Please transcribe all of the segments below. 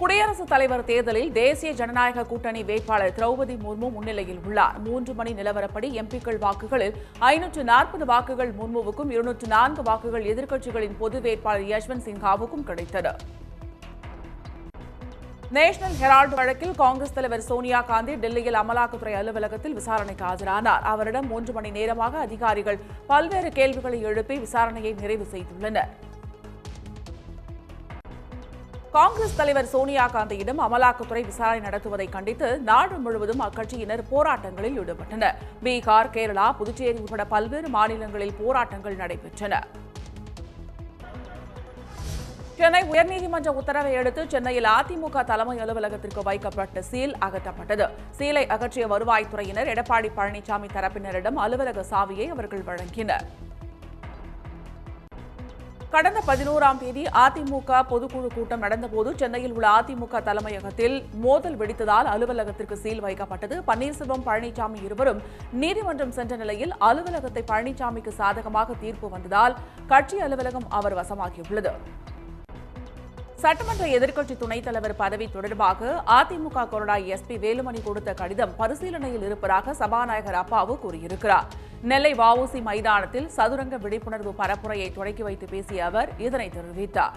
குடியரசுத் தலைவர் தேர்தலில் தேசிய ஜனநாயக கூட்டணி வேட்பாளர் திரௌபதி முர்மு முன்னிலையில் உள்ளார் மூன்று மணி நிலவரப்படி எம்பிக்கள் வாக்குகளில் ஐநூற்று நாற்பது வாக்குகள் முர்முவுக்கும் இருநூற்று நான்கு வாக்குகள் எதிர்க்கட்சிகளின் பொது வேட்பாளர் யஷ்வந்த் சின்ஹாவுக்கும் கிடைத்தது நேஷனல் ஹெரால்டு வழக்கில் காங்கிரஸ் தலைவர் சோனியா காந்தி டெல்லியில் அமலாக்கத்துறை அலுவலகத்தில் விசாரணைக்கு ஆஜரானார் அவரிடம் மூன்று மணி நேரமாக அதிகாரிகள் பல்வேறு கேள்விகளை எழுப்பி விசாரணையை நிறைவு செய்துள்ளனர் காங்கிரஸ் தலைவர் சோனியா காந்தியிடம் அமலாக்கத்துறை விசாரணை நடத்துவதை கண்டித்து நாடு முழுவதும் அக்கட்சியினர் போராட்டங்களில் ஈடுபட்டனர் பீகார் கேரளா புதுச்சேரி உட்பட பல்வேறு மாநிலங்களில் போராட்டங்கள் நடைபெற்றன சென்னை உயர்நீதிமன்ற உத்தரவை அடுத்து சென்னையில் அதிமுக தலைமை அலுவலகத்திற்கு வைக்கப்பட்ட சீல் அகற்றப்பட்டது சீலை அகற்றிய வருவாய்த்துறையினர் எடப்பாடி பழனிசாமி தரப்பினரிடம் அலுவலக சாவியை அவர்கள் வழங்கினர் கடந்த பதினோராம் தேதி அதிமுக பொதுக்குழு கூட்டம் நடந்தபோது சென்னையில் உள்ள அதிமுக தலைமையகத்தில் மோதல் வெடித்ததால் அலுவலகத்திற்கு சீல் வைக்கப்பட்டது பன்னீர்செல்வம் பழனிசாமி இருவரும் நீதிமன்றம் சென்ற நிலையில் அலுவலகத்தை பழனிசாமிக்கு சாதகமாக தீர்ப்பு வந்ததால் கட்சி அலுவலகம் அவர் வசமாகியுள்ளது சட்டமன்ற எதிர்க்கட்சி துணைத் தலைவர் பதவி தொடர்பாக அதிமுக கொறடா எஸ்பி வேலுமணி கொடுத்த கடிதம் பரிசீலனையில் இருப்பதாக சபாநாயகர் அப்பாவு கூறியிருக்கிறார் நெல்லை வஉசி மைதானத்தில் சதுரங்க விழிப்புணர்வு பரப்புரையை தொடக்கி வைத்து பேசிய அவர் இதனை தெரிவித்தார்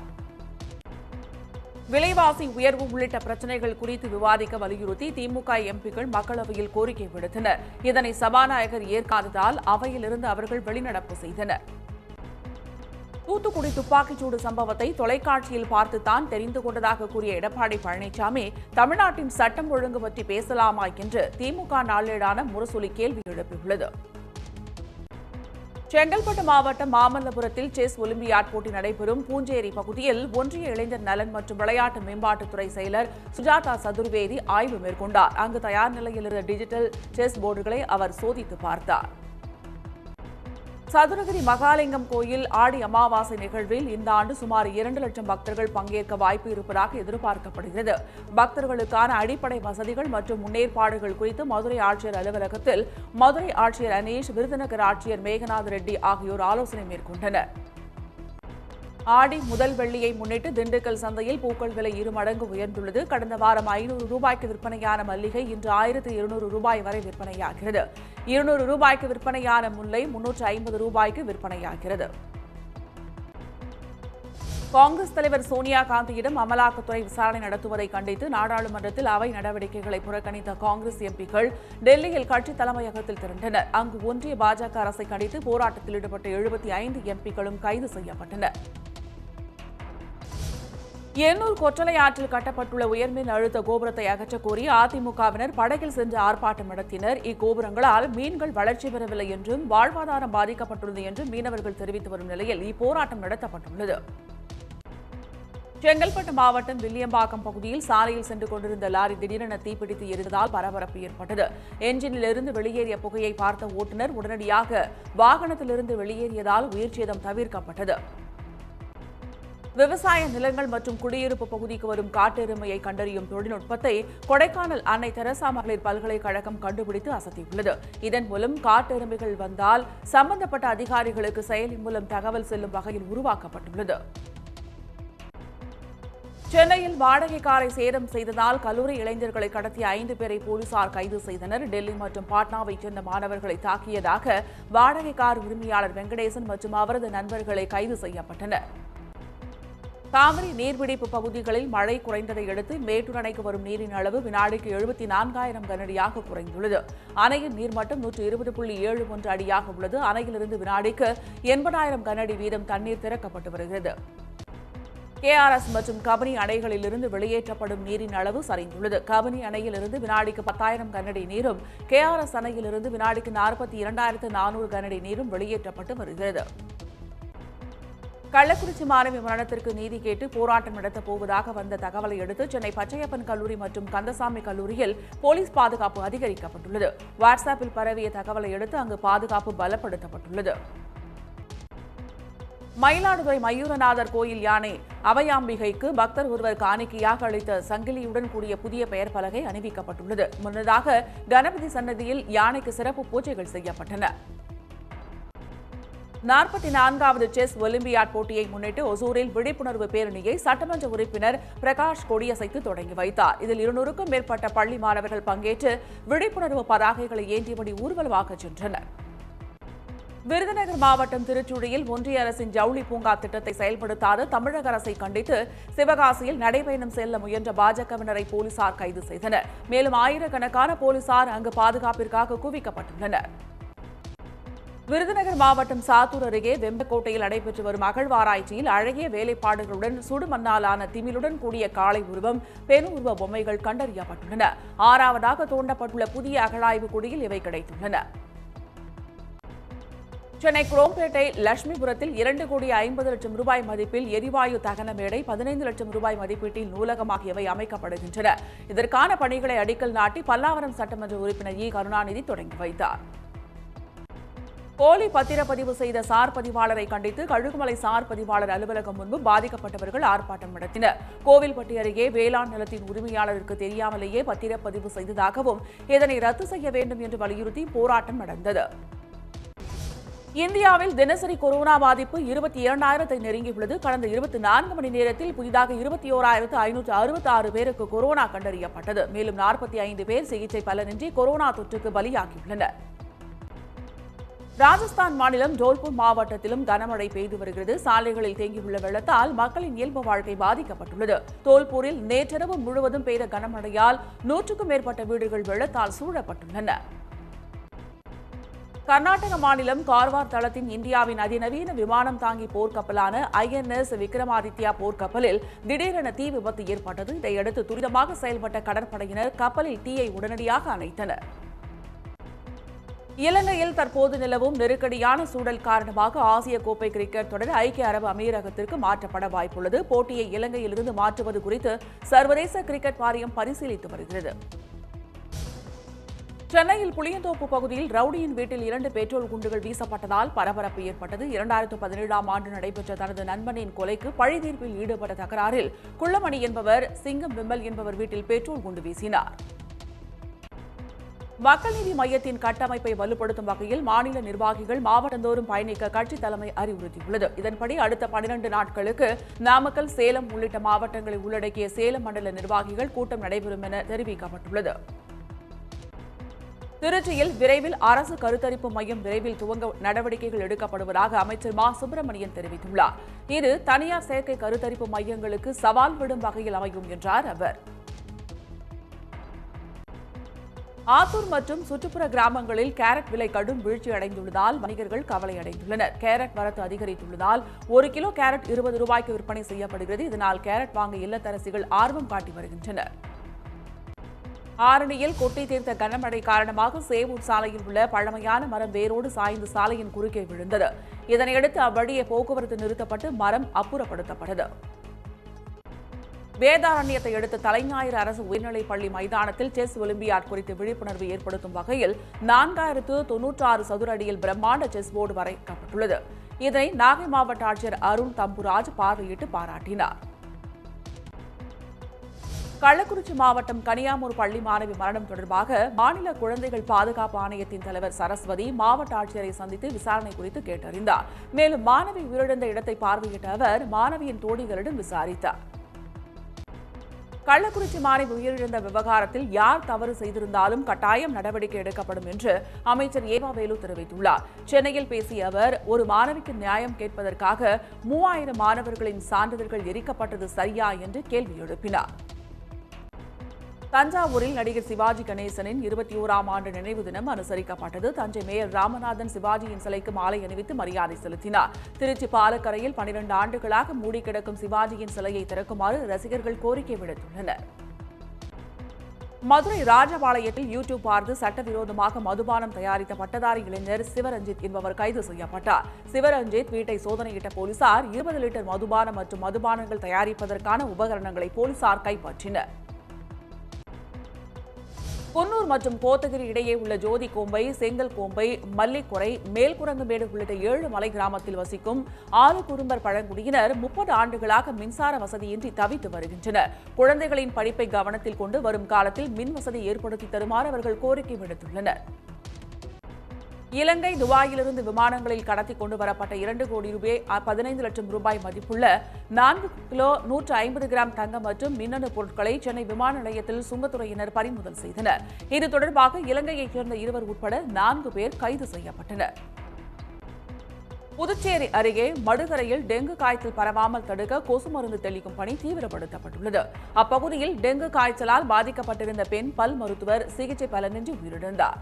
விலைவாசி உயர்வு உள்ளிட்ட பிரச்சனைகள் குறித்து விவாதிக்க வலியுறுத்தி திமுக எம்பிக்கள் மக்களவையில் கோரிக்கை விடுத்தனர் இதனை சபாநாயகர் ஏற்காததால் அவையிலிருந்து அவர்கள் வெளிநடப்பு செய்தனர் தூத்துக்குடி துப்பாக்கிச்சூடு சம்பவத்தை தொலைக்காட்சியில் பார்த்துத்தான் தெரிந்து கொண்டதாக கூறிய எடப்பாடி பழனிசாமி தமிழ்நாட்டின் சட்டம் ஒழுங்கு பற்றி பேசலாமா என்று திமுக நாளேடான முரசொலி கேள்வி எழுப்பியுள்ளது செங்கல்பட்டு மாவட்டம் மாமல்லபுரத்தில் செஸ் ஒலிம்பியாட் போட்டி நடைபெறும் பூஞ்சேரி பகுதியில் ஒன்றிய இளைஞர் நலன் மற்றும் விளையாட்டு மேம்பாட்டுத்துறை செயலர் சுஜாதா சதுர்வேதி ஆய்வு மேற்கொண்டார் அங்கு தயார் நிலையில் இருந்த டிஜிட்டல் செஸ் போர்டுகளை அவர் சோதித்து பார்த்தார் சதுரகிரி மகாலிங்கம் கோயில் ஆடி அமாவாசை நிகழ்வில் இந்த ஆண்டு சுமார் இரண்டு லட்சம் பக்தர்கள் பங்கேற்க வாய்ப்பு இருப்பதாக எதிர்பார்க்கப்படுகிறது பக்தர்களுக்கான அடிப்படை வசதிகள் மற்றும் முன்னேற்பாடுகள் குறித்து மதுரை ஆட்சியர் அலுவலகத்தில் மதுரை ஆட்சியர் அனீஷ் விருதுநகர் ஆட்சியர் மேகநாத் ரெட்டி ஆகியோர் ஆலோசனை மேற்கொண்டனர் ஆடி முதல் வெள்ளியை முன்னிட்டு திண்டுக்கல் சந்தையில் பூக்கள் விலை இரு மடங்கு உயர்ந்துள்ளது கடந்த வாரம் ஐநூறு ரூபாய்க்கு விற்பனையான மல்லிகை இன்று ஆயிரத்து இருநூறு ரூபாய் வரை விற்பனையாகிறது இருநூறு ரூபாய்க்கு விற்பனையான முல்லை முன்னூற்று ஐம்பது ரூபாய்க்கு விற்பனையாகிறது காங்கிரஸ் தலைவர் சோனியா காந்தியிடம் அமலாக்கத்துறை விசாரணை நடத்துவதை கண்டித்து நாடாளுமன்றத்தில் அவை நடவடிக்கைகளை புறக்கணித்த காங்கிரஸ் எம்பிக்கள் டெல்லியில் கட்சி தலைமையகத்தில் திரண்டனர் அங்கு ஒன்றிய பாஜக அரசை கண்டித்து போராட்டத்தில் ஈடுபட்ட எழுபத்தி ஐந்து எம்பிக்களும் கைது செய்யப்பட்டனர் எண்ணூர் கொற்றலை ஆற்றில் கட்டப்பட்டுள்ள உயர்மின் அழுத்த கோபுரத்தை அகற்றக் கோரி அதிமுகவினர் படகில் சென்று ஆர்ப்பாட்டம் நடத்தினர் இக்கோபுரங்களால் மீன்கள் வளர்ச்சி பெறவில்லை என்றும் வாழ்வாதாரம் பாதிக்கப்பட்டுள்ளது என்றும் மீனவர்கள் தெரிவித்து வரும் நிலையில் இப்போராட்டம் நடத்தப்பட்டுள்ளது செங்கல்பட்டு மாவட்டம் வில்லியம்பாக்கம் பகுதியில் சாலையில் சென்று கொண்டிருந்த லாரி திடீரென தீப்பிடித்து எரிந்ததால் பரபரப்பு ஏற்பட்டது என்ஜினில் இருந்து வெளியேறிய புகையை பார்த்த ஓட்டுநர் உடனடியாக வாகனத்திலிருந்து வெளியேறியதால் உயிர் சேதம் தவிர்க்கப்பட்டது விவசாய நிலங்கள் மற்றும் குடியிருப்பு பகுதிக்கு வரும் காட்டெருமையை கண்டறியும் தொழில்நுட்பத்தை கொடைக்கானல் அன்னை தெரசா மகளிர் பல்கலைக்கழகம் கண்டுபிடித்து அசத்தியுள்ளது இதன் மூலம் காட்டெருமைகள் வந்தால் சம்பந்தப்பட்ட அதிகாரிகளுக்கு செயலி மூலம் தகவல் செல்லும் வகையில் உருவாக்கப்பட்டுள்ளது சென்னையில் வாடகை காரை சேதம் செய்ததால் கல்லூரி இளைஞர்களை கடத்திய ஐந்து பேரை போலீசார் கைது செய்தனர் டெல்லி மற்றும் பாட்னாவைச் சேர்ந்த மாணவர்களை தாக்கியதாக வாடகை கார் உரிமையாளர் வெங்கடேசன் மற்றும் அவரது நண்பர்களை கைது செய்யப்பட்டனர் காவிரி நீர்பிடிப்பு பகுதிகளில் மழை குறைந்ததை அடுத்து மேட்டூர் அணைக்கு வரும் நீரின் அளவு வினாடிக்கு எழுபத்தி நான்காயிரம் கனஅடியாக குறைந்துள்ளது அணையின் நீர்மட்டம் நூற்று இருபது புள்ளி ஏழு ஒன்று அடியாக உள்ளது அணையிலிருந்து வினாடிக்கு எண்பதாயிரம் கனஅடி வீதம் தண்ணீர் திறக்கப்பட்டு வருகிறது கேஆர்எஸ் மற்றும் கபினி அணைகளிலிருந்து வெளியேற்றப்படும் நீரின் அளவு சரிந்துள்ளது கபினி அணையிலிருந்து வினாடிக்கு பத்தாயிரம் கனஅடி நீரும் கேஆர்எஸ் அணையிலிருந்து வினாடிக்கு நாற்பத்தி இரண்டாயிரத்து நானூறு கனஅடி நீரும் வெளியேற்றப்பட்டு வருகிறது கள்ளக்குறிச்சி மாணவி மரணத்திற்கு நீதி கேட்டு போராட்டம் நடத்தப் போவதாக வந்த தகவலை அடுத்து சென்னை பச்சையப்பன் கல்லூரி மற்றும் கந்தசாமி கல்லூரியில் போலீஸ் பாதுகாப்பு அதிகரிக்கப்பட்டுள்ளது வாட்ஸ்அப்பில் பரவிய தகவலை அடுத்து அங்கு பாதுகாப்பு பலப்படுத்தப்பட்டுள்ளது மயிலாடுதுறை மயூரநாதர் கோயில் யானை அவையாம்பிகைக்கு பக்தர் ஒருவர் காணிக்கையாக அளித்த சங்கிலியுடன் கூடிய புதிய பெயர் பலகை அணிவிக்கப்பட்டுள்ளது முன்னதாக கணபதி சன்னதியில் யானைக்கு சிறப்பு பூஜைகள் செய்யப்பட்டன நாற்பத்தி நான்காவது செஸ் ஒலிம்பியாட் போட்டியை முன்னிட்டு ஒசூரில் விழிப்புணர்வு பேரணியை சட்டமன்ற உறுப்பினர் பிரகாஷ் கொடியசைத்து தொடங்கி வைத்தார் இதில் இருநூறுக்கும் மேற்பட்ட பள்ளி மாணவர்கள் பங்கேற்று விழிப்புணர்வு பதாகைகளை ஏந்தியபடி ஊர்வலமாக சென்றனர் விருதுநகர் மாவட்டம் திருச்சுழியில் ஒன்றிய அரசின் ஜவுளி பூங்கா திட்டத்தை செயல்படுத்தாத தமிழக அரசை கண்டித்து சிவகாசியில் நடைபயணம் செல்ல முயன்ற பாஜகவினரை போலீசார் கைது செய்தனர் மேலும் ஆயிரக்கணக்கான போலீசார் அங்கு பாதுகாப்பிற்காக குவிக்கப்பட்டுள்ளனர் விருதுநகர் மாவட்டம் சாத்தூர் அருகே வெம்பக்கோட்டையில் நடைபெற்று வரும் அகழ்வாராய்ச்சியில் அழகிய வேலைப்பாடுகளுடன் சுடுமண்ணாலான திமிலுடன் கூடிய காளை உருவம் பெண் உருவ பொம்மைகள் கண்டறியப்பட்டுள்ளன ஆறாவதாக தோண்டப்பட்டுள்ள புதிய அகழாய்வு குடியில் இவை கிடைத்துள்ளன சென்னை குரோம்பேட்டை லட்சுமிபுரத்தில் இரண்டு கோடி ஐம்பது லட்சம் ரூபாய் மதிப்பில் எரிவாயு தகன மேடை பதினைந்து லட்சம் ரூபாய் மதிப்பீட்டில் நூலகம் ஆகியவை அமைக்கப்படுகின்றன இதற்கான பணிகளை அடிக்கல் நாட்டி பல்லாவரம் சட்டமன்ற உறுப்பினர் இ கருணாநிதி தொடங்கி வைத்தார் போலி பத்திரப்பதிவு செய்த சார் பதிவாளரை கண்டித்து கழுகுமலை சார் பதிவாளர் அலுவலகம் முன்பு பாதிக்கப்பட்டவர்கள் ஆர்ப்பாட்டம் நடத்தினர் கோவில்பட்டி அருகே வேளாண் நிலத்தின் உரிமையாளருக்கு தெரியாமலேயே பத்திரப்பதிவு செய்ததாகவும் இதனை ரத்து செய்ய வேண்டும் என்று வலியுறுத்தி போராட்டம் நடந்தது இந்தியாவில் தினசரி கொரோனா பாதிப்பு இருபத்தி இரண்டாயிரத்தை நெருங்கியுள்ளது கடந்த இருபத்தி நான்கு மணி நேரத்தில் புதிதாக இருபத்தி ஓராயிரத்து ஐநூற்று அறுபத்தி ஆறு பேருக்கு கொரோனா கண்டறியப்பட்டது மேலும் நாற்பத்தி ஐந்து பேர் சிகிச்சை பலனின்றி கொரோனா தொற்றுக்கு பலியாகியுள்ளனர் ராஜஸ்தான் மாநிலம் ஜோல்பூர் மாவட்டத்திலும் கனமழை பெய்து வருகிறது சாலைகளில் தேங்கியுள்ள வெள்ளத்தால் மக்களின் இயல்பு வாழ்க்கை பாதிக்கப்பட்டுள்ளது தோல்பூரில் நேற்றிரவு முழுவதும் பெய்த கனமழையால் நூற்றுக்கும் மேற்பட்ட வீடுகள் வெள்ளத்தால் சூழப்பட்டுள்ளன கர்நாடக மாநிலம் கார்வார் தளத்தின் இந்தியாவின் அதிநவீன விமானம் தாங்கி போர்க்கப்பலான ஐஎன்எஸ் விக்ரமாதித்யா போர்க்கப்பலில் திடீரென தீ விபத்து ஏற்பட்டது இதையடுத்து துரிதமாக செயல்பட்ட கடற்படையினர் கப்பலில் தீயை உடனடியாக அணைத்தனர் இலங்கையில் தற்போது நிலவும் நெருக்கடியான சூழல் காரணமாக ஆசிய கோப்பை கிரிக்கெட் தொடர் ஐக்கிய அரபு அமீரகத்திற்கு மாற்றப்பட வாய்ப்புள்ளது போட்டியை இலங்கையிலிருந்து மாற்றுவது குறித்து சர்வதேச கிரிக்கெட் வாரியம் பரிசீலித்து வருகிறது சென்னையில் புளியந்தோப்பு பகுதியில் ரவுடியின் வீட்டில் இரண்டு பெட்ரோல் குண்டுகள் வீசப்பட்டதால் பரபரப்பு ஏற்பட்டது இரண்டாயிரத்து பதினேழாம் ஆண்டு நடைபெற்ற தனது நண்பனின் கொலைக்கு பழி தீர்ப்பில் ஈடுபட்ட தகராறில் குள்ளமணி என்பவர் சிங்கம் விமல் என்பவர் வீட்டில் பெட்ரோல் குண்டு வீசினார் மக்கள் நீதி மையத்தின் கட்டமைப்பை வலுப்படுத்தும் வகையில் மாநில நிர்வாகிகள் மாவட்டந்தோறும் பயணிக்க கட்சி தலைமை அறிவுறுத்தியுள்ளது இதன்படி அடுத்த பனிரண்டு நாட்களுக்கு நாமக்கல் சேலம் உள்ளிட்ட மாவட்டங்களை உள்ளடக்கிய சேலம் மண்டல நிர்வாகிகள் கூட்டம் நடைபெறும் என தெரிவிக்கப்பட்டுள்ளது திருச்சியில் விரைவில் அரசு கருத்தரிப்பு மையம் விரைவில் துவங்க நடவடிக்கைகள் எடுக்கப்படுவதாக அமைச்சர் மா சுப்பிரமணியன் தெரிவித்துள்ளார் இது தனியார் செயற்கை கருத்தரிப்பு மையங்களுக்கு சவால் விடும் வகையில் அமையும் என்றார் அவர் ஆத்தூர் மற்றும் சுற்றுப்புற கிராமங்களில் கேரட் விலை கடும் வீழ்ச்சி அடைந்துள்ளதால் வணிகர்கள் கவலை அடைந்துள்ளனர் கேரட் வரத்து அதிகரித்துள்ளதால் ஒரு கிலோ கேரட் இருபது ரூபாய்க்கு விற்பனை செய்யப்படுகிறது இதனால் கேரட் வாங்க இல்லத்தரசிகள் ஆர்வம் காட்டி வருகின்றனர் ஆரணியில் கொட்டி தீர்த்த கனமழை காரணமாக சேவூர் சாலையில் உள்ள பழமையான மரம் வேரோடு சாய்ந்து சாலையின் குறுக்கே விழுந்தது இதனையடுத்து அவ்வழியே போக்குவரத்து நிறுத்தப்பட்டு மரம் அப்புறப்படுத்தப்பட்டது வேதாரண்யத்தை அடுத்த தலைஞாயிறு அரசு உயர்நிலைப் பள்ளி மைதானத்தில் செஸ் ஒலிம்பியாட் குறித்து விழிப்புணர்வு ஏற்படுத்தும் வகையில் நான்காயிரத்து தொன்னூற்றாறு சதுர அடியில் பிரம்மாண்ட செஸ் போர்டு வரைக்கப்பட்டுள்ளது இதனை நாகை மாவட்ட ஆட்சியர் அருண் தம்புராஜ் பார்வையிட்டு பாராட்டினார் கள்ளக்குறிச்சி மாவட்டம் கனியாமூர் பள்ளி மாணவி மரணம் தொடர்பாக மாநில குழந்தைகள் பாதுகாப்பு ஆணையத்தின் தலைவர் சரஸ்வதி மாவட்ட ஆட்சியரை சந்தித்து விசாரணை குறித்து கேட்டறிந்தார் மேலும் மாணவி உயிரிழந்த இடத்தை பார்வையிட்ட அவர் மாணவியின் தோழிகளிடம் விசாரித்தார் கள்ளக்குறிச்சி மாணவி உயிரிழந்த விவகாரத்தில் யார் தவறு செய்திருந்தாலும் கட்டாயம் நடவடிக்கை எடுக்கப்படும் என்று அமைச்சர் ஏவா வேலு தெரிவித்துள்ளார் சென்னையில் பேசிய அவர் ஒரு மாணவிக்கு நியாயம் கேட்பதற்காக மூவாயிரம் மாணவர்களின் சான்றிதழ்கள் எரிக்கப்பட்டது சரியா என்று கேள்வி எழுப்பினார் தஞ்சாவூரில் நடிகர் சிவாஜி கணேசனின் இருபத்தி ஓராம் ஆண்டு நினைவு தினம் அனுசரிக்கப்பட்டது தஞ்சை மேயர் ராமநாதன் சிவாஜியின் சிலைக்கு மாலை அணிவித்து மரியாதை செலுத்தினார் திருச்சி பாலக்கரையில் பனிரெண்டு ஆண்டுகளாக மூடி கிடக்கும் சிவாஜியின் சிலையை திறக்குமாறு ரசிகர்கள் கோரிக்கை விடுத்துள்ளனர் மதுரை ராஜபாளையத்தில் யூடியூப் பார்த்து சட்டவிரோதமாக மதுபானம் தயாரித்த பட்டதாரி இளைஞர் சிவரஞ்சித் என்பவர் கைது செய்யப்பட்டார் சிவரஞ்சித் வீட்டை சோதனையிட்ட போலீசார் இருபது லிட்டர் மதுபானம் மற்றும் மதுபானங்கள் தயாரிப்பதற்கான உபகரணங்களை போலீசார் கைப்பற்றினர் குன்னூர் மற்றும் கோத்தகிரி இடையே உள்ள ஜோதி கோம்பை செங்கல் கோம்பை மல்லிக்குறை மேல்குரங்குமேடு உள்ளிட்ட ஏழு மலை கிராமத்தில் வசிக்கும் ஆறு குறும்பர் பழங்குடியினர் முப்பது ஆண்டுகளாக மின்சார வசதியின்றி தவித்து வருகின்றனர் குழந்தைகளின் படிப்பை கவனத்தில் கொண்டு வரும் காலத்தில் மின் வசதி ஏற்படுத்தி தருமாறு அவர்கள் கோரிக்கை விடுத்துள்ளனர் இலங்கை துபாயிலிருந்து விமானங்களில் கடத்தி கொண்டு வரப்பட்ட இரண்டு கோடி ரூபாய் பதினைந்து லட்சம் ரூபாய் மதிப்புள்ள நான்கு கிலோ நூற்று ஐம்பது கிராம் தங்கம் மற்றும் மின்னணு பொருட்களை சென்னை விமான நிலையத்தில் சுங்கத்துறையினர் பறிமுதல் செய்தனர் இது தொடர்பாக இலங்கையைச் சேர்ந்த இருவர் உட்பட நான்கு பேர் கைது செய்யப்பட்டனர் புதுச்சேரி அருகே மடுகரையில் டெங்கு காய்ச்சல் பரவாமல் தடுக்க கொசு மருந்து தெளிக்கும் பணி தீவிரப்படுத்தப்பட்டுள்ளது அப்பகுதியில் டெங்கு காய்ச்சலால் பாதிக்கப்பட்டிருந்த பெண் பல் மருத்துவர் சிகிச்சை பலனின்றி உயிரிழந்தார்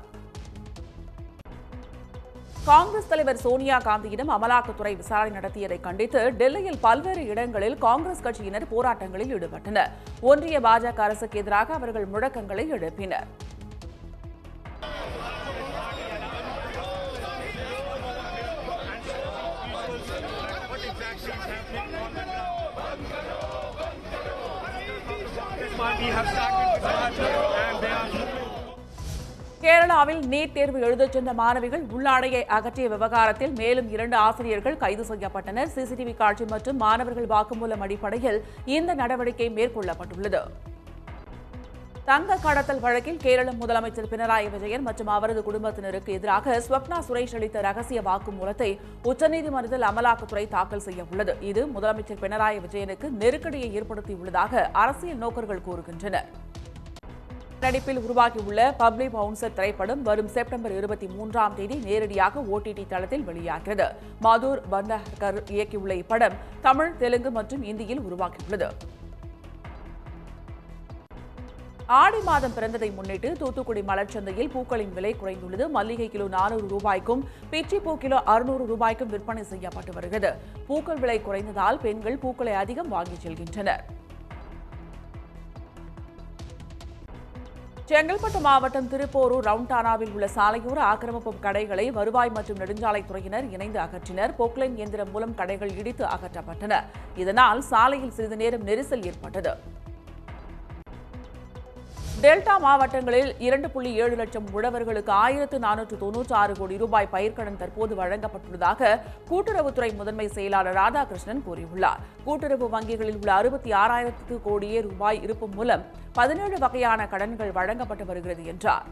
காங்கிரஸ் தலைவர் சோனியா காந்தியிடம் அமலாக்கத்துறை விசாரணை நடத்தியதை கண்டித்து டெல்லியில் பல்வேறு இடங்களில் காங்கிரஸ் கட்சியினர் போராட்டங்களில் ஈடுபட்டனர் ஒன்றிய பாஜக அரசுக்கு எதிராக அவர்கள் முழக்கங்களை எழுப்பினர் party have started with Maharashtra and they are கேரளாவில் நீட் தேர்வு எழுதச் சென்ற மாணவிகள் உள்ளாடையை அகற்றிய விவகாரத்தில் மேலும் இரண்டு ஆசிரியர்கள் கைது செய்யப்பட்டனர் சிசிடிவி காட்சி மற்றும் மாணவர்கள் வாக்குமூலம் அடிப்படையில் இந்த நடவடிக்கை மேற்கொள்ளப்பட்டுள்ளது தங்க கடத்தல் வழக்கில் கேரள முதலமைச்சர் பினராயி விஜயன் மற்றும் அவரது குடும்பத்தினருக்கு எதிராக ஸ்வப்னா சுரேஷ் அளித்த ரகசிய வாக்குமூலத்தை உச்சநீதிமன்றத்தில் அமலாக்கத்துறை தாக்கல் செய்ய உள்ளது இது முதலமைச்சர் பினராயி விஜயனுக்கு நெருக்கடியை ஏற்படுத்தியுள்ளதாக அரசியல் நோக்கர்கள் கூறுகின்றனர் நடிப்பில் உருவாகியுள்ள பப்ளிக் பவுன்சர் திரைப்படம் வரும் செப்டம்பர் இருபத்தி மூன்றாம் தேதி நேரடியாக ஓடிடி தளத்தில் வெளியாகிறது மதுர் பந்தகர் இயக்கியுள்ள இப்படம் தமிழ் தெலுங்கு மற்றும் இந்தியில் உருவாகியுள்ளது ஆடி மாதம் பிறந்ததை முன்னிட்டு தூத்துக்குடி மலர்ச்சந்தையில் பூக்களின் விலை குறைந்துள்ளது மல்லிகை கிலோ நானூறு ரூபாய்க்கும் பிச்சி பூ கிலோ அறுநூறு ரூபாய்க்கும் விற்பனை செய்யப்பட்டு வருகிறது பூக்கள் விலை குறைந்ததால் பெண்கள் பூக்களை அதிகம் வாங்கிச் செல்கின்றனர் செங்கல்பட்டு மாவட்டம் திருப்போரூர் ரவுண்டானாவில் உள்ள சாலையோர ஆக்கிரமிப்பு கடைகளை வருவாய் மற்றும் நெடுஞ்சாலைத்துறையினர் இணைந்து அகற்றினர் பொக்லைன் இயந்திரம் மூலம் கடைகள் இடித்து அகற்றப்பட்டன இதனால் சாலையில் சிறிது நேரம் நெரிசல் ஏற்பட்டது டெல்டா மாவட்டங்களில் இரண்டு புள்ளி ஏழு லட்சம் உழவர்களுக்கு ஆயிரத்து நானூற்று தொன்னூற்றி ஆறு கோடி ரூபாய் பயிர்க்கடன் தற்போது வழங்கப்பட்டுள்ளதாக கூட்டுறவுத்துறை முதன்மை செயலாளர் ராதாகிருஷ்ணன் கூறியுள்ளார் கூட்டுறவு வங்கிகளில் உள்ள அறுபத்தி ஆறாயிரத்து கோடியே ரூபாய் இருப்பு மூலம் பதினேழு வகையான கடன்கள் வழங்கப்பட்டு வருகிறது என்றார்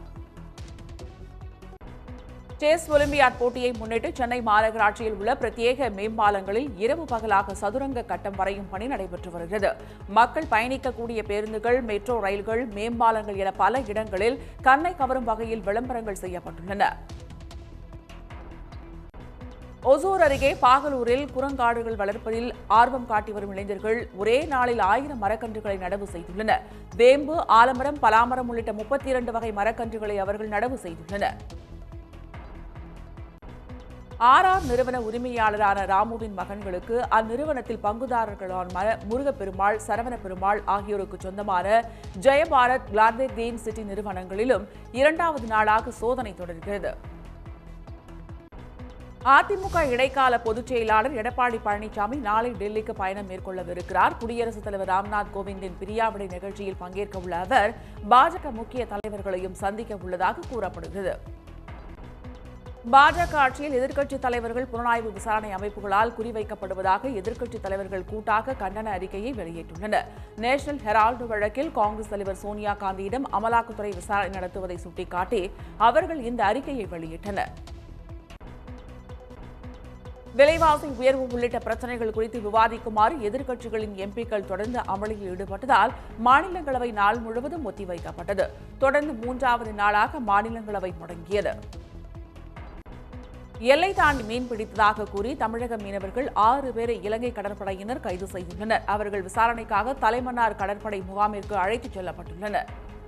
செஸ் ஒலிம்பியாட் போட்டியை முன்னிட்டு சென்னை மாநகராட்சியில் உள்ள பிரத்யேக மேம்பாலங்களில் இரவு பகலாக சதுரங்க கட்டம் வரையும் பணி நடைபெற்று வருகிறது மக்கள் பயணிக்கக்கூடிய பேருந்துகள் மெட்ரோ ரயில்கள் மேம்பாலங்கள் என பல இடங்களில் கண்ணை கவரும் வகையில் விளம்பரங்கள் செய்யப்பட்டுள்ளன ஒசூர் அருகே பாகலூரில் குரங்காடுகள் வளர்ப்பதில் ஆர்வம் காட்டி வரும் இளைஞர்கள் ஒரே நாளில் ஆயிரம் மரக்கன்றுகளை நடவு செய்துள்ளனர் வேம்பு ஆலமரம் பலாமரம் உள்ளிட்ட முப்பத்தி இரண்டு வகை மரக்கன்றுகளை அவர்கள் நடவு செய்துள்ளனர் ஆர்ஆர் நிறுவன உரிமையாளரான ராமுவின் மகன்களுக்கு அந்நிறுவனத்தில் பங்குதாரர்களான ம- முருகப்பெருமாள் சரவண பெருமாள் ஆகியோருக்கு சொந்தமான ஜெயபாரத் கிளாட்வே கிரீன் சிட்டி நிறுவனங்களிலும் இரண்டாவது நாளாக சோதனை தொடர்கிறது அதிமுக இடைக்கால பொதுச் செயலாளர் எடப்பாடி பழனிசாமி நாளை டெல்லிக்கு பயணம் மேற்கொள்ளவிருக்கிறார் குடியரசுத் தலைவர் ராம்நாத் கோவிந்தின் பிரியாவிடை நிகழ்ச்சியில் பங்கேற்க உள்ள அவர் பாஜக முக்கிய தலைவர்களையும் சந்திக்க உள்ளதாக கூறப்படுகிறது பாஜக ஆட்சியில் எதிர்க்கட்சித் தலைவர்கள் புலனாய்வு விசாரணை அமைப்புகளால் குறிவைக்கப்படுவதாக எதிர்க்கட்சித் தலைவர்கள் கூட்டாக கண்டன அறிக்கையை வெளியிட்டுள்ளனர் நேஷனல் ஹெரால்டு வழக்கில் காங்கிரஸ் தலைவர் சோனியா காந்தியிடம் அமலாக்கத்துறை விசாரணை நடத்துவதை சுட்டிக்காட்டி அவர்கள் இந்த அறிக்கையை வெளியிட்டனர் விலைவாசி உயர்வு உள்ளிட்ட பிரச்சனைகள் குறித்து விவாதிக்குமாறு எதிர்க்கட்சிகளின் எம்பிக்கள் தொடர்ந்து அமளியில் ஈடுபட்டதால் மாநிலங்களவை நாள் முழுவதும் ஒத்திவைக்கப்பட்டது தொடர்ந்து மூன்றாவது நாளாக மாநிலங்களவை முடங்கியது எல்லை தாண்டி மீன் பிடித்ததாக கூறி தமிழக மீனவர்கள் ஆறு பேரை இலங்கை கடற்படையினர் கைது செய்துள்ளனர் அவர்கள் விசாரணைக்காக தலைமன்னார் கடற்படை முகாமிற்கு அழைத்துச் செல்லப்பட்டுள்ளனர்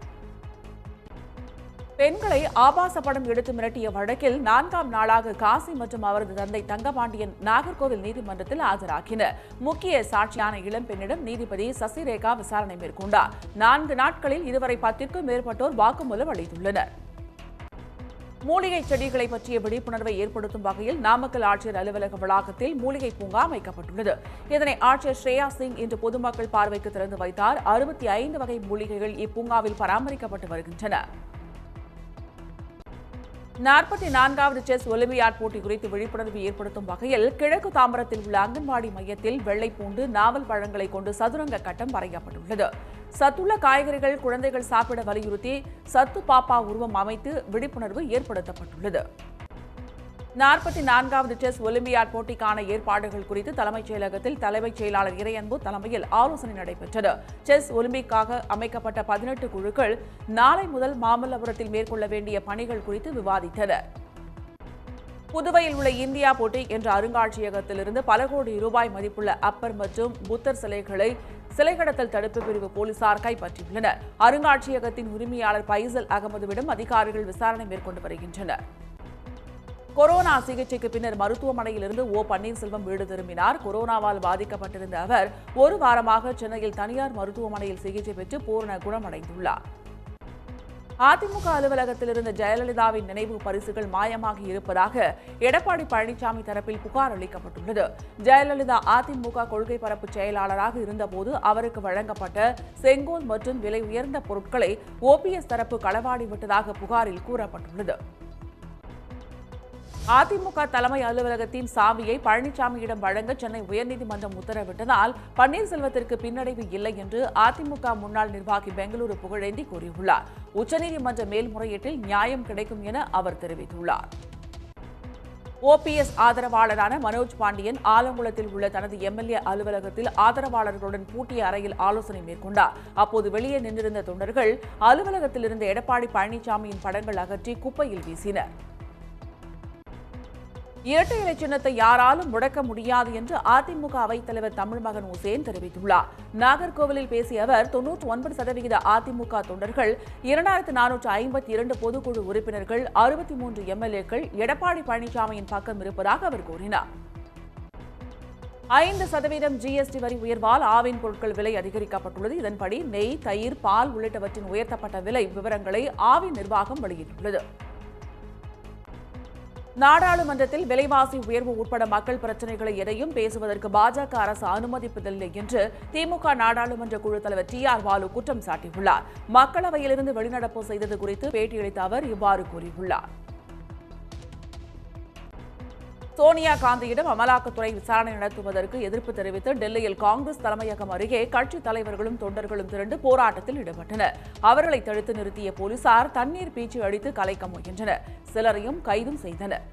பெண்களை ஆபாச படம் எடுத்து மிரட்டிய வழக்கில் நான்காம் நாளாக காசி மற்றும் அவரது தந்தை தங்கபாண்டியன் நாகர்கோவில் நீதிமன்றத்தில் ஆஜராகினர் முக்கிய சாட்சியான இளம்பெண்ணிடம் நீதிபதி சசிரேகா விசாரணை மேற்கொண்டார் நான்கு நாட்களில் இதுவரை பத்திற்கும் மேற்பட்டோர் வாக்குமூலம் அளித்துள்ளனர் மூலிகை செடிகளை பற்றிய விழிப்புணர்வை ஏற்படுத்தும் வகையில் நாமக்கல் ஆட்சியர் அலுவலக வளாகத்தில் மூலிகை பூங்கா அமைக்கப்பட்டுள்ளது இதனை ஆட்சியர் ஸ்ரேயா சிங் இன்று பொதுமக்கள் பார்வைக்கு திறந்து வைத்தார் அறுபத்தி ஐந்து வகை மூலிகைகள் இப்பூங்காவில் பராமரிக்கப்பட்டு வருகின்றன நாற்பத்தி நான்காவது செஸ் ஒலிம்பியாட் போட்டி குறித்து விழிப்புணர்வு ஏற்படுத்தும் வகையில் கிழக்கு தாம்பரத்தில் உள்ள அங்கன்வாடி மையத்தில் வெள்ளைப்பூண்டு நாவல் பழங்களை கொண்டு சதுரங்க கட்டம் வரையப்பட்டுள்ளது சத்துள்ள காய்கறிகள் குழந்தைகள் சாப்பிட வலியுறுத்தி சத்து பாப்பா உருவம் அமைத்து விழிப்புணர்வு ஏற்படுத்தப்பட்டுள்ளது நாற்பத்தி நான்காவது செஸ் ஒலிம்பியாட் போட்டிக்கான ஏற்பாடுகள் குறித்து தலைமைச் செயலகத்தில் தலைமைச் செயலாளர் இறையன்பு தலைமையில் ஆலோசனை நடைபெற்றது செஸ் ஒலிம்பிக்காக அமைக்கப்பட்ட பதினெட்டு குழுக்கள் நாளை முதல் மாமல்லபுரத்தில் மேற்கொள்ள வேண்டிய பணிகள் குறித்து விவாதித்தனர் புதுவையில் உள்ள இந்தியா போட்டி என்ற அருங்காட்சியகத்திலிருந்து பல கோடி ரூபாய் மதிப்புள்ள அப்பர் மற்றும் புத்தர் சிலைகளை சிலை கடத்தல் தடுப்பு பிரிவு போலீசார் கைப்பற்றியுள்ளனர் அருங்காட்சியகத்தின் உரிமையாளர் பைசல் அகமதுவிடம் அதிகாரிகள் விசாரணை மேற்கொண்டு வருகின்றனர் கொரோனா சிகிச்சைக்கு பின்னர் மருத்துவமனையிலிருந்து ஓ பன்னீர்செல்வம் வீடு திரும்பினார் கொரோனாவால் பாதிக்கப்பட்டிருந்த அவர் ஒரு வாரமாக சென்னையில் தனியார் மருத்துவமனையில் சிகிச்சை பெற்று பூரண குணமடைந்துள்ளார் அதிமுக அலுவலகத்தில் இருந்த ஜெயலலிதாவின் நினைவு பரிசுகள் மாயமாகி இருப்பதாக எடப்பாடி பழனிசாமி தரப்பில் புகார் அளிக்கப்பட்டுள்ளது ஜெயலலிதா அதிமுக கொள்கை பரப்பு செயலாளராக இருந்தபோது அவருக்கு வழங்கப்பட்ட செங்கோல் மற்றும் விலை உயர்ந்த பொருட்களை ஓபிஎஸ் தரப்பு களவாடி விட்டதாக புகாரில் கூறப்பட்டுள்ளது அதிமுக தலைமை அலுவலகத்தின் சாவியை பழனிசாமியிடம் வழங்க சென்னை உயர்நீதிமன்றம் உத்தரவிட்டதால் பன்னீர்செல்வத்திற்கு பின்னடைவு இல்லை என்று அதிமுக முன்னாள் நிர்வாகி பெங்களூரு புகழேந்தி கூறியுள்ளார் உச்சநீதிமன்ற மேல்முறையீட்டில் நியாயம் கிடைக்கும் என அவர் தெரிவித்துள்ளார் ஓபிஎஸ் ஆதரவாளரான மனோஜ் பாண்டியன் ஆலங்குளத்தில் உள்ள தனது எம்எல்ஏ அலுவலகத்தில் ஆதரவாளர்களுடன் பூட்டிய அறையில் ஆலோசனை மேற்கொண்டார் அப்போது வெளியே நின்றிருந்த தொண்டர்கள் அலுவலகத்தில் இருந்த எடப்பாடி பழனிசாமியின் படங்கள் அகற்றி குப்பையில் வீசினர் இரட்டை இலை சின்னத்தை யாராலும் முடக்க முடியாது என்று அதிமுக அவைத்தலைவர் தமிழ்மகன் உசேன் தெரிவித்துள்ளார் நாகர்கோவிலில் பேசிய அவர் தொன்னூற்றி ஒன்பது சதவிகித அதிமுக தொண்டர்கள் இரண்டாயிரத்து நானூற்று ஐம்பத்தி இரண்டு பொதுக்குழு உறுப்பினர்கள் அறுபத்தி மூன்று எம்எல்ஏக்கள் எடப்பாடி பழனிசாமியின் பக்கம் இருப்பதாக அவர் கூறினார் ஐந்து சதவீதம் ஜிஎஸ்டி வரி உயர்வால் ஆவின் பொருட்கள் விலை அதிகரிக்கப்பட்டுள்ளது இதன்படி நெய் தயிர் பால் உள்ளிட்டவற்றின் உயர்த்தப்பட்ட விலை விவரங்களை ஆவின் நிர்வாகம் வெளியிட்டுள்ளது நாடாளுமன்றத்தில் விலைவாசி உயர்வு உட்பட மக்கள் பிரச்சினைகளை எதையும் பேசுவதற்கு பாஜக அரசு அனுமதிப்பதில்லை என்று திமுக நாடாளுமன்ற குழு தலைவர் டி ஆர் பாலு குற்றம் சாட்டியுள்ளார் மக்களவையிலிருந்து வெளிநடப்பு செய்தது குறித்து பேட்டியளித்த அவர் இவ்வாறு கூறியுள்ளார் சோனியா காந்தியிடம் அமலாக்கத்துறை விசாரணை நடத்துவதற்கு எதிர்ப்பு தெரிவித்து டெல்லியில் காங்கிரஸ் தலைமையகம் அருகே கட்சித் தலைவர்களும் தொண்டர்களும் திரண்டு போராட்டத்தில் ஈடுபட்டனர் அவர்களை தடுத்து நிறுத்திய போலீசார் தண்ணீர் பீச்சு அடித்து கலைக்க முயன்றனர் சிலரையும் கைதும் செய்தனர்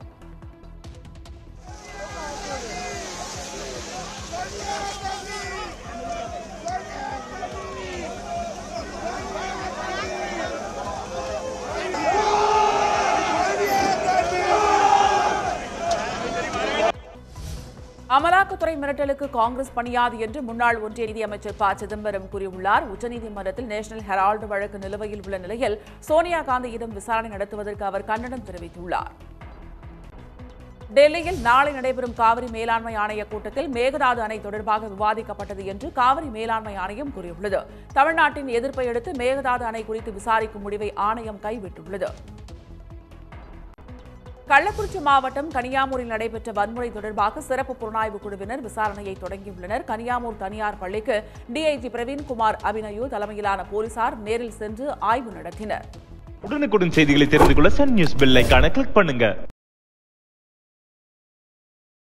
அமலாக்கத்துறை மிரட்டலுக்கு காங்கிரஸ் பணியாது என்று முன்னாள் ஒன்றிய நிதியமைச்சர் ப சிதம்பரம் கூறியுள்ளார் உச்சநீதிமன்றத்தில் நேஷனல் ஹெரால்டு வழக்கு நிலுவையில் உள்ள நிலையில் சோனியா காந்தியிடம் விசாரணை நடத்துவதற்கு அவர் கண்டனம் தெரிவித்துள்ளார் டெல்லியில் நாளை நடைபெறும் காவிரி மேலாண்மை ஆணைய கூட்டத்தில் மேகதாது அணை தொடர்பாக விவாதிக்கப்பட்டது என்று காவிரி மேலாண்மை ஆணையம் கூறியுள்ளது தமிழ்நாட்டின் எதிர்ப்பை அடுத்து மேகதாது அணை குறித்து விசாரிக்கும் முடிவை ஆணையம் கைவிட்டுள்ளது கள்ளக்குறிச்சி மாவட்டம் கனியாமூரில் நடைபெற்ற வன்முறை தொடர்பாக சிறப்பு புலனாய்வு குழுவினர் விசாரணையை தொடங்கியுள்ளனர் கனியாமூர் தனியார் பள்ளிக்கு டிஐஜி பிரவீன்குமார் அபிநயு தலைமையிலான போலீசார் நேரில் சென்று ஆய்வு நடத்தினர் உடனுக்குடன் செய்திகளை தெரிந்து கொள்ள சன் நியூஸ் பெல் ஐகானை கிளிக் பண்ணுங்க